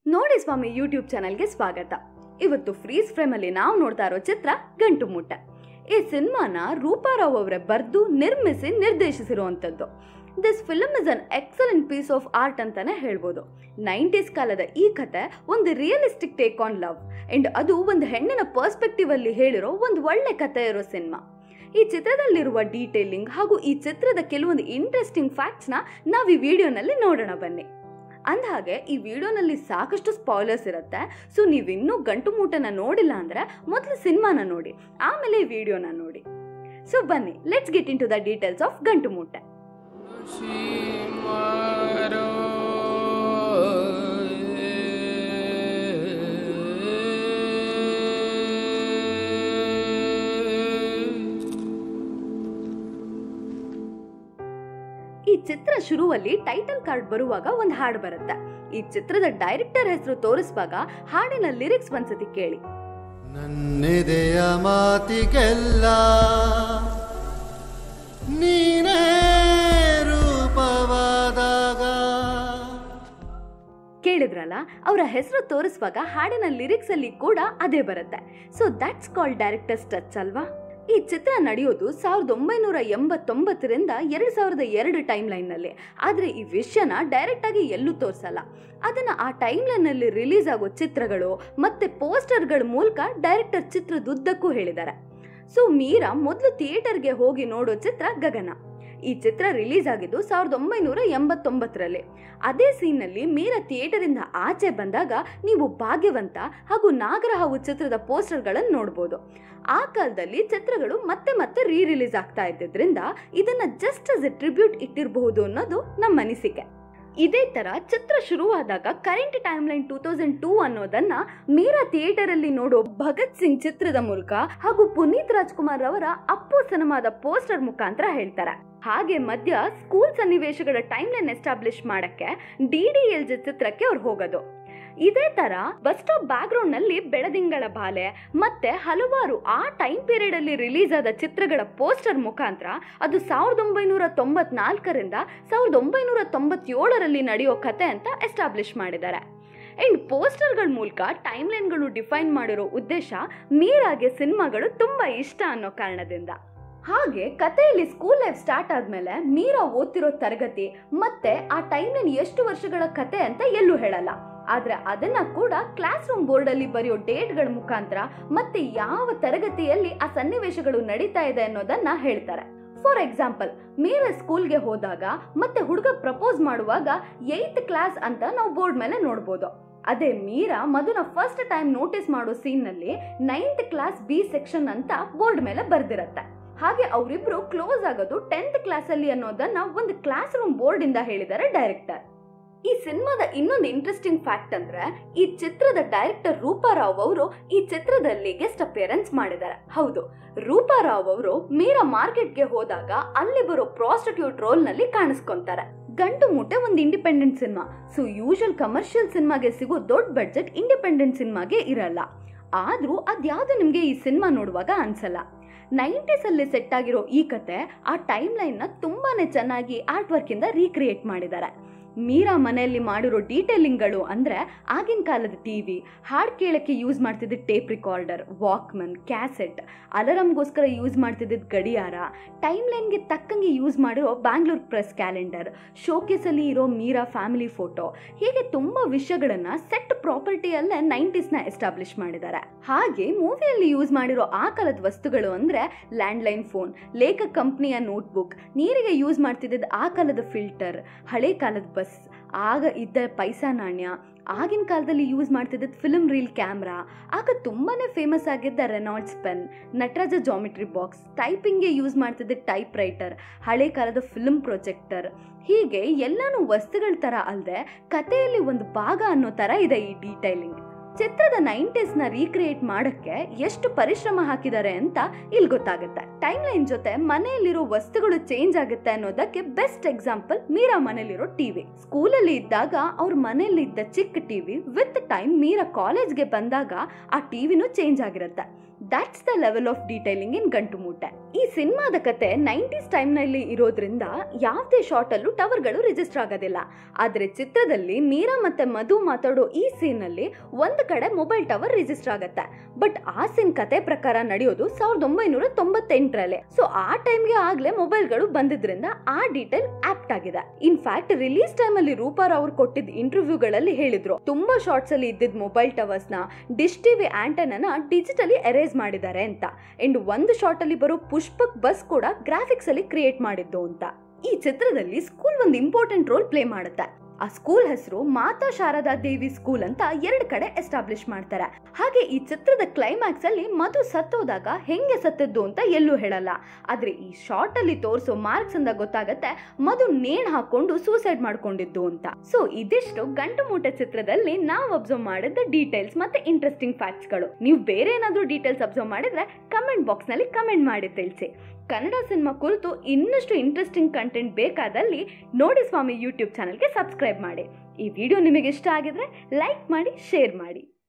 ನೋಡಿ ಸ್ವಾಮಿ ಯೂಟ್ಯೂಬ್ ಚಾನಲ್ಗೆ ಸ್ವಾಗತ ಇವತ್ತು ಫ್ರೀಸ್ ಫ್ರೇಮಲ್ಲಿ ನಾವು ನೋಡ್ತಾ ಇರೋ ಚಿತ್ರ ಗಂಟು ಮೂಟ ಈ ಸಿನಿಮಾನ ರೂಪಾರಾವ್ ಅವರೇ ಬರೆದು ನಿರ್ಮಿಸಿ ನಿರ್ದೇಶಿಸಿರುವಂಥದ್ದು this film is an excellent piece of art ಅಂತಾನೆ ಹೇಳ್ಬೋದು ನೈಂಟೀಸ್ ಕಾಲದ ಈ ಕತೆ ಒಂದು realistic take on love and ಅದು ಒಂದು ಹೆಣ್ಣಿನ ಪರ್ಸ್ಪೆಕ್ಟಿವ್ ಅಲ್ಲಿ ಹೇಳಿರೋ ಒಂದು ಒಳ್ಳೆ ಕತೆ ಇರೋ ಸಿನಿಮಾ ಈ ಚಿತ್ರದಲ್ಲಿರುವ ಡೀಟೇಲಿಂಗ್ ಹಾಗೂ ಈ ಚಿತ್ರದ ಕೆಲವೊಂದು ಇಂಟ್ರೆಸ್ಟಿಂಗ್ ಫ್ಯಾಕ್ಟ್ಸ್ನ ನಾವು ಈ ವಿಡಿಯೋನಲ್ಲಿ ನೋಡೋಣ ಬನ್ನಿ ಅಂದಹಾಗೆ ಈ ವಿಡಿಯೋನಲ್ಲಿ ಸಾಕಷ್ಟು ಸ್ಪಾಯ್ಲರ್ಸ್ ಇರುತ್ತೆ ಸೊ ನೀವಿನ್ನೂ ಗಂಟು ಮೂಟನ ನೋಡಿಲ್ಲ ಅಂದರೆ ಮೊದಲು ಸಿನಿಮಾನ ನೋಡಿ ಆಮೇಲೆ ಈ ವಿಡಿಯೋನ ನೋಡಿ ಸೊ ಬನ್ನಿ let's get into the details of Gantu Moote ಈ ಚಿತ್ರ ಶುರುವಲ್ಲಿ ಟೈಟಲ್ ಕಾರ್ಡ್ ಬರುವಾಗ ಒಂದು ಹಾಡು ಬರುತ್ತೆ ಈ ಚಿತ್ರದ ಡೈರೆಕ್ಟರ್ ಹೆಸರು ತೋರಿಸುವಾಗ ಹಾಡಿನ ಲಿರಿಕ್ಸ್ ಒಂದ್ಸತಿ ಕೇಳಿ ನನ್ನೆದೆಯ ಮಾತಿಗೆಲ್ಲ ನೀನೇ ರೂಪವಾದಾಗ ಕೇಳಿದ್ರಲ್ಲ ಅವರ ಹೆಸರು ತೋರಿಸುವಾಗ ಹಾಡಿನ ಲಿರಿಕ್ಸ್ ಅಲ್ಲಿ ಕೂಡ ಅದೇ ಬರುತ್ತೆ so that's called director's touch ಅಲ್ವಾ ಈ ಚಿತ್ರ ನಡೆಯೋದು ಸಾವಿರದ ಒಂಬೈನೂರ ಎಂಬತ್ತೊಂಬತ್ತರಿಂದ ಎರಡು ಸಾವಿರದ ಎರಡು ಟೈಮ್ ಲೈನ್ನಲ್ಲಿ ಆದರೆ ಈ ವಿಷಯನ ಡೈರೆಕ್ಟ್ ಆಗಿ ಎಲ್ಲೂ ತೋರಿಸಲ್ಲ ಅದನ್ನ ಆ ಟೈಮ್ ಲೈನಲ್ಲಿ ರಿಲೀಸ್ ಆಗೋ ಚಿತ್ರಗಳು ಮತ್ತೆ ಪೋಸ್ಟರ್ಗಳ ಮೂಲಕ ಡೈರೆಕ್ಟರ್ ಚಿತ್ರದುದ್ದಕ್ಕೂ ಹೇಳಿದ್ದಾರೆ ಸೊ ಮೀರಾ ಮೊದಲು ಥಿಯೇಟರ್ಗೆ ಹೋಗಿ ನೋಡೋ ಚಿತ್ರ ಗಗನ ಈ ಚಿತ್ರ ರಿಲೀಸ್ ಆಗಿದ್ದು ಸಾವಿರದ ಒಂಬೈನೂರ ಎಂಬತ್ತೊಂಬತ್ತರಲ್ಲಿ ಅದೇ ಸೀನ್ನಲ್ಲಿ ಮೀರಾ ಥಿಯೇಟರಿಂದ ಆಚೆ ಬಂದಾಗ ನೀವು ಭಾಗ್ಯವಂತ ಹಾಗೂ ನಾಗರಹಾವು ಚಿತ್ರದ ಪೋಸ್ಟರ್ಗಳನ್ನು ನೋಡ್ಬೋದು ಆ ಕಾಲದಲ್ಲಿ ಚಿತ್ರಗಳು ಮತ್ತೆ ಮತ್ತೆ ರೀ ರಿಲೀಸ್ ಆಗ್ತಾ ಇದ್ದಿದ್ರಿಂದ ಇದನ್ನ ಜಸ್ಟ್ ಅಸ್ ಎ ಟ್ರಿಬ್ಯೂಟ್ ಇಟ್ಟಿರಬಹುದು ಅನ್ನೋದು ನಮ್ಮ ಅನಿಸಿಕೆ ಇದೇ ತರ ಚಿತ್ರ ಶುರುವಾದಾಗ current time line two thousand two ಅನ್ನೋದನ್ನ ಮೀರಾ ಥಿಯೇಟರ್ ಅಲ್ಲಿ ನೋಡೋ ಭಗತ್ ಸಿಂಗ್ ಚಿತ್ರದ ಮೂಲಕ ಹಾಗೂ ಪುನೀತ್ ರಾಜ್ಕುಮಾರ್ ಅವರ ಅಪ್ಪು ಸಿನಿಮಾದ ಪೋಸ್ಟರ್ ಮುಖಾಂತರ ಹೇಳ್ತಾರೆ ಹಾಗೆ ಮಧ್ಯ ಸ್ಕೂಲ್ ಸನ್ನಿವೇಶಗಳ ಟೈಮ್ ಲೈನ್ ಎಸ್ಟಾಬ್ಲಿಷ್ ಮಾಡಕ್ಕೆ ಡಿ ಡಿ ಎಲ್ ಜಿ ಚಿತ್ರಕ್ಕೆ ಅವ್ರು ಹೋಗೋದು ಇದೇ ತರ ಬಸ್ ಸ್ಟಾಪ್ ಬ್ಯಾಕ್ ಗ್ರೌಂಡ್ ನಲ್ಲಿ ಬೆಳದಿಂಗಳ ಬಾಲೆ ಮತ್ತೆ ಹಲವಾರು ಆ ಟೈಮ್ ಪೀರಿಯಡ್ ಅಲ್ಲಿ ರಿಲೀಸ್ ಆದ ಚಿತ್ರಗಳ ಪೋಸ್ಟರ್ ಮುಖಾಂತರ ಅದು ಸಾವಿರದ ಒಂಬೈನೂರ ತೊಂಬತ್ನಾಲ್ಕರಿಂದ ಸಾವಿರದ ಒಂಬೈನೂರ ತೊಂಬತ್ತೇಳರಲ್ಲಿ ನಡೆಯೋ ಕತೆ ಅಂತ ಎಸ್ಟಾಬ್ಲಿಷ್ ಮಾಡಿದ್ದಾರೆ ಅಂಡ್ ಪೋಸ್ಟರ್ಗಳ ಮೂಲಕ ಟೈಮ್ ಲೈನ್ಗಳು ಡಿಫೈನ್ ಮಾಡಿರೋ ಉದ್ದೇಶ ಮೀರಾಗೆ ಸಿನಿಮಾಗಳು ತುಂಬಾ ಇಷ್ಟ ಅನ್ನೋ ಕಾರಣದಿಂದ ಹಾಗೆ ಕಥೆಯಲ್ಲಿ ಸ್ಕೂಲ್ ಲೈಫ್ ಸ್ಟಾರ್ಟ್ ಆದ್ಮೇಲೆ ಮೀರಾ ಓದ್ತಿರೋ ತರಗತಿ ಮತ್ತೆ ಆ ಟೈಮ್ ಲೈನ್ ಎಷ್ಟು ವರ್ಷಗಳ ಕತೆ ಅಂತ ಎಲ್ಲೂ ಹೇಳಲ್ಲ ಆದ್ರೆ ಅದನ್ನ ಕೂಡ ಕ್ಲಾಸ್ ರೂಮ್ ಬೋರ್ಡ್ ಅಲ್ಲಿ ಬರೆಯೋ ಡೇಟ್ಗಳ ಮುಖಾಂತರ ಮತ್ತೆ ಯಾವ ತರಗತಿಯಲ್ಲಿ ಆ ಸನ್ನಿವೇಶಗಳು ನಡೀತಾ ಇದೆ ಅನ್ನೋದನ್ನ ಹೇಳ್ತಾರೆ ಫಾರ್ ಎಕ್ಸಾಂಪಲ್ ಮೀರಾ ಸ್ಕೂಲ್ಗೆ ಹೋದಾಗ ಮತ್ತೆ ಹುಡುಗ ಪ್ರಪೋಸ್ ಮಾಡುವಾಗ ಏಯ್ತ್ ಕ್ಲಾಸ್ ಅಂತ ನಾವು ಬೋರ್ಡ್ ಮೇಲೆ ನೋಡ್ಬೋದು ಅದೇ ಮೀರಾ ಮಧುನ ಫಸ್ಟ್ ಟೈಮ್ ನೋಟಿಸ್ ಮಾಡೋ ಸೀನ್ ನಲ್ಲಿ ನೈನ್ತ್ ಕ್ಲಾಸ್ ಬಿ ಸೆಕ್ಷನ್ ಅಂತ ಬೋರ್ಡ್ ಮೇಲೆ ಬರ್ದಿರತ್ತೆ ಹಾಗೆ ಅವರಿಬ್ರು ಕ್ಲೋಸ್ ಆಗೋದು ಟೆಂತ್ ಕ್ಲಾಸ್ ಅಲ್ಲಿ ಅನ್ನೋದನ್ನ ಒಂದು ಕ್ಲಾಸ್ ರೂಮ್ ಬೋರ್ಡ್ ಇಂದ ಹೇಳಿದ್ದಾರೆ ಡೈರೆಕ್ಟರ್ ಈ ಸಿನಿಮಾದ ಇನ್ನೊಂದು ಇಂಟ್ರೆಸ್ಟಿಂಗ್ ಫ್ಯಾಕ್ಟ್ ಅಂದ್ರೆ ಈ ಚಿತ್ರದ ಡೈರೆಕ್ಟರ್ ರೂಪಾರಾವ್ ಅವರು ಈ ಚಿತ್ರದಲ್ಲಿ ಗೆಸ್ಟ್ ಅಪಿಯರೆನ್ಸ್ ಮಾಡಿದ್ದಾರೆ ಹೌದು ರೂಪಾರಾವ್ ಅವರು ಮೀರಾ ಮಾರ್ಕೆಟ್ಗೆ ಹೋದಾಗ ಅಲ್ಲಿ ಬರೋ ಪ್ರಾಸ್ಟಿಟ್ಯೂಟ್ ರೋಲ್ ನಲ್ಲಿ ಕಾಣಿಸ್ಕೊಂತಾರೆ ಗಂಟು ಮೂಟೆ ಒಂದು independent cinema so usual commercial ಸಿನಿಮಾಗೆ ಸಿಗೋ ದೊಡ್ಡ ಬಡ್ಜೆಟ್ ಇಂಡಿಪೆಂಡೆಂಟ್ ಸಿನಿಮಾಗೆ ಇರಲ್ಲ ಆದ್ರೂ ಅದ್ಯಾವುದು ನಿಮ್ಗೆ ಈ ಸಿನಿಮಾ ನೋಡುವಾಗ ಅನ್ಸಲ್ಲ ನೈಂಟೀಸ್ ಅಲ್ಲಿ ಸೆಟ್ ಆಗಿರೋ ಈ ಕತೆ ಆ ಟೈಮ್ ಲೈನ್ ನ ತುಂಬಾನೇ ಚೆನ್ನಾಗಿ ಆರ್ಟ್ ವರ್ಕ್ ಇಂದ ರೀಕ್ರಿಯೇಟ್ ಮಾಡಿದ್ದಾರೆ ಮೀರಾ ಮನೆಯಲ್ಲಿ ಮಾಡಿರೋ ಡೀಟೇಲಿಂಗ್ಗಳು ಅಂದ್ರೆ ಆಗಿನ ಕಾಲದ ಟಿವಿ ಹಾಡು ಕೇಳಕ್ಕೆ ಯೂಸ್ ಮಾಡ್ತಿದ್ದ ಟೇಪ್ ರಿಕಾರ್ಡರ್ ವಾಕ್ಮನ್ ಕ್ಯಾಸೆಟ್ ಅಲಾರಮ್ಗೋಸ್ಕರ ಯೂಸ್ ಮಾಡ್ತಿದ್ದ ಗಡಿಯಾರ ಟೈಮ್ ಲೈನ್ಗೆ ತಕ್ಕಂಗೆ ಯೂಸ್ ಮಾಡಿರೋ ಬ್ಯಾಂಗ್ಳೂರ್ ಪ್ರೆಸ್ ಕ್ಯಾಲೆಂಡರ್ ಶೋಕೇಸಲ್ಲಿ ಇರೋ ಮೀರಾ ಫ್ಯಾಮಿಲಿ ಫೋಟೋ ಹೀಗೆ ತುಂಬಾ ವಿಷಯಗಳನ್ನ ಸೆಟ್ ಪ್ರಾಪರ್ಟಿಯಲ್ಲೇ ನೈಂಟೀಸ್ನ ಎಸ್ಟಾಬ್ಲಿಷ್ ಮಾಡಿದ್ದಾರೆ ಹಾಗೆ ಮೂವಿಯಲ್ಲಿ ಯೂಸ್ ಮಾಡಿರೋ ಆ ಕಾಲದ ವಸ್ತುಗಳು ಅಂದ್ರೆ ಲ್ಯಾಂಡ್ಲೈನ್ ಫೋನ್ ಲೇಖ ಕಂಪ್ನಿಯ ನೋಟ್ಬುಕ್ ನೀರಿಗೆ ಯೂಸ್ ಮಾಡ್ತಿದ್ದ ಆ ಕಾಲದ ಫಿಲ್ಟರ್ ಹಳೆ ಕಾಲದ ಬಸ್ ಆಗ ಇದ್ದ ಪೈಸಾ ನಾಣ್ಯ ಆಗಿನ ಕಾಲದಲ್ಲಿ ಯೂಸ್ ಮಾಡ್ತಿದ್ದ ಫಿಲ್ಮ್ ರೀಲ್ ಕ್ಯಾಮ್ರಾ ಆಗ ತುಂಬಾನೇ ಫೇಮಸ್ ಆಗಿದ್ದ Reynolds pen Nataraja geometry box ಟೈಪಿಂಗ್ಗೆ ಯೂಸ್ ಮಾಡ್ತಿದ್ದ ಟೈಪ್ ರೈಟರ್ ಹಳೆ ಕಾಲದ ಫಿಲ್ಮ್ ಪ್ರೊಜೆಕ್ಟರ್ ಹೀಗೆ ಎಲ್ಲಾನು ವಸ್ತುಗಳ ತರ ಅಲ್ಲದೆ ಕಥೆಯಲ್ಲಿ ಒಂದು ಭಾಗ ಅನ್ನೋ ತರ ಇದೆ ಈ ಡೀಟೈಲಿಂಗ್ ಚಿತ್ರದ ನೈಂಟೀಸ್ ನ ರೀಕ್ರಿಯೇಟ್ ಮಾಡಕ್ಕೆ ಎಷ್ಟು ಪರಿಶ್ರಮ ಹಾಕಿದ್ದಾರೆ ಅಂತ ಇಲ್ಲಿ ಗೊತ್ತಾಗುತ್ತೆ ಟೈಮ್ ಲೈನ್ ಜೊತೆ ಮನೆಯಲ್ಲಿರೋ ವಸ್ತುಗಳು ಚೇಂಜ್ ಆಗುತ್ತೆ ಅನ್ನೋದಕ್ಕೆ ಬೆಸ್ಟ್ ಎಕ್ಸಾಂಪಲ್ ಮೀರಾ ಮನೇಲಿರೋ ಟಿವಿ ಸ್ಕೂಲಲ್ಲಿ ಇದ್ದಾಗ ಅವ್ರ ಮನೆಯಲ್ಲಿದ್ದ ಚಿಕ್ಕ ಟಿವಿ ವಿತ್ ಟೈಮ್ ಮೀರಾ ಕಾಲೇಜ್ಗೆ ಬಂದಾಗ ಆ ಟಿವಿನೂ ಚೇಂಜ್ ಆಗಿರುತ್ತೆ that's the level of detailing in Gantu Moote ಈ ಸಿನಿಮಾದ ಕತೆ ನೈಂಟೀಸ್ ಟೈಮ್ನಲ್ಲಿ ಇರೋದ್ರಿಂದ ಯಾವುದೇ ಶಾರ್ಟ್ ಅಲ್ಲೂ ಟವರ್ಗಳು ರಿಜಿಸ್ಟರ್ ಆಗೋದಿಲ್ಲ ಆದ್ರೆ ಚಿತ್ರದಲ್ಲಿ ಮೀರಾ ಮತ್ತೆ ಮಧು ಮಾತಾಡೋ ಈ ಸೀನ್ ಅಲ್ಲಿ ಒಂದು ಕಡೆ ಮೊಬೈಲ್ ಟವರ್ ರಿಜಿಸ್ಟರ್ ಆಗತ್ತೆ ಬಟ್ ಆ ಸೀನ್ ಕತೆ ಪ್ರಕಾರ ನಡೆಯೋದು ಸಾವಿರದ ಒಂಬೈನೂರ ತೊಂಬತ್ತೆಂಟರಲ್ಲಿ ಸೊ ಆ ಟೈಮ್ಗೆ ಆಗ್ಲೇ ಮೊಬೈಲ್ಗಳು ಬಂದಿದ್ರಿಂದ ಆ ಡೀಟೇಲ್ ಆಪ್ಟ್ ಆಗಿದೆ ಇನ್ಫ್ಯಾಕ್ಟ್ ರಿಲೀಸ್ ಟೈಮ್ ಅಲ್ಲಿ ರೂಪಾರ್ ಅವ್ರು ಕೊಟ್ಟಿದ್ದ ಇಂಟರ್ವ್ಯೂಗಳಲ್ಲಿ ಹೇಳಿದ್ರು ತುಂಬಾ ಶಾರ್ಟ್ಸ್ ಅಲ್ಲಿ ಇದ್ದಿದ್ದ ಮೊಬೈಲ್ ಟವರ್ಸ್ ನ dish TV antenna digitally erase ಮಾಡಿದ್ದಾರೆ ಅಂತ ಅಂಡ್ ಒಂದು ಶಾರ್ಟ್ ಅಲ್ಲಿ ಬರೋ ಪುಷ್ಪಕ್ ಬಸ್ ಕೂಡ ಗ್ರಾಫಿಕ್ಸ್ ಅಲ್ಲಿ ಕ್ರಿಯೇಟ್ ಮಾಡಿದ್ದು ಅಂತ ಈ ಚಿತ್ರದಲ್ಲಿ ಸ್ಕೂಲ್ ಒಂದು ಇಂಪಾರ್ಟೆಂಟ್ ರೋಲ್ ಪ್ಲೇ ಮಾಡುತ್ತೆ ಆ ಸ್ಕೂಲ್ ಹೆಸರು ಮಾತಾ ಶಾರದಾ ದೇವಿ ಸ್ಕೂಲ್ ಅಂತ ಎರಡು ಕಡೆ ಎಸ್ಟಾಬ್ಲಿಷ್ ಮಾಡ್ತಾರೆ ಹಾಗೆ ಈ ಚಿತ್ರದ ಕ್ಲೈಮ್ಯಾಕ್ಸ್ ಅಲ್ಲಿ ಮಧು ಸತ್ತೋದಾಗ ಹೆಂಗೆ ಸತ್ತದ್ದು ಅಂತ ಎಲ್ಲೂ ಹೇಳಲ್ಲ ಆದ್ರೆ ಈ ಶಾರ್ಟ್ ಅಲ್ಲಿ ತೋರಿಸೋ ಮಾರ್ಕ್ಸ್ ಅಂತ ಗೊತ್ತಾಗತ್ತೆ ಮಧು ನೇಣ್ ಹಾಕೊಂಡು ಸೂಸೈಡ್ ಮಾಡ್ಕೊಂಡಿದ್ದು ಅಂತ ಸೊ ಇದಿಷ್ಟು ಗಂಟು ಮೂಟೆ ಚಿತ್ರದಲ್ಲಿ ನಾವು ಅಬ್ಸರ್ವ್ ಮಾಡಿದ ಡೀಟೇಲ್ಸ್ ಮತ್ತೆ ಇಂಟ್ರೆಸ್ಟಿಂಗ್ ಫ್ಯಾಕ್ಟ್ಸ್ ಗಳು ನೀವು ಬೇರೆ ಏನಾದ್ರೂ ಡೀಟೇಲ್ಸ್ ಅಬ್ಸರ್ವ್ ಮಾಡಿದ್ರೆ ಕಮೆಂಟ್ ಬಾಕ್ಸ್ ನಲ್ಲಿ ಕಮೆಂಟ್ ಮಾಡಿ ತಿಳಿಸಿ ಕನ್ನಡ ಸಿನಿಮಾ ಕುರಿತು ಇನ್ನಷ್ಟು ಇಂಟ್ರೆಸ್ಟಿಂಗ್ ಕಂಟೆಂಟ್ ಬೇಕಾದಲ್ಲಿ ನೋಡಿ ಸ್ವಾಮಿ ಯೂಟ್ಯೂಬ್ ಚಾನಲ್ಗೆ ಸಬ್ಸ್ಕ್ರೈಬ್ ಮಾಡಿ ಈ ವಿಡಿಯೋ ನಿಮಗೆ ಇಷ್ಟ ಆಗಿದ್ರೆ ಲೈಕ್ ಮಾಡಿ ಶೇರ್ ಮಾಡಿ